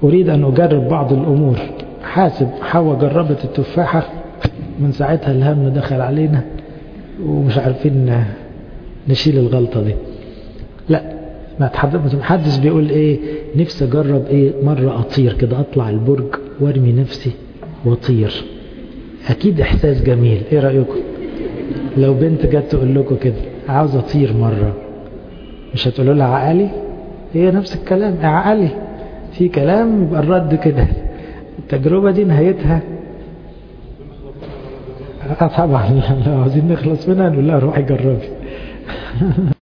أريد أن أجرب بعض الأمور حاسب حواء جربت التفاحة من ساعتها الهم دخل علينا ومش عارفين نشيل الغلطة دي لا ما حدش بيقول ايه نفسي اجرب ايه مرة اطير كده اطلع البرج وارمي نفسي واطير اكيد احساس جميل ايه رأيكم لو بنت جت تقول لكم كده عاوز اطير مرة مش هتقولوا لها عقلي هي نفس الكلام عقلي في كلام يبقى الرد كده التجربة دي نهايتها طبعا لو عاوزين نخلص منها نقول لها روحي جربي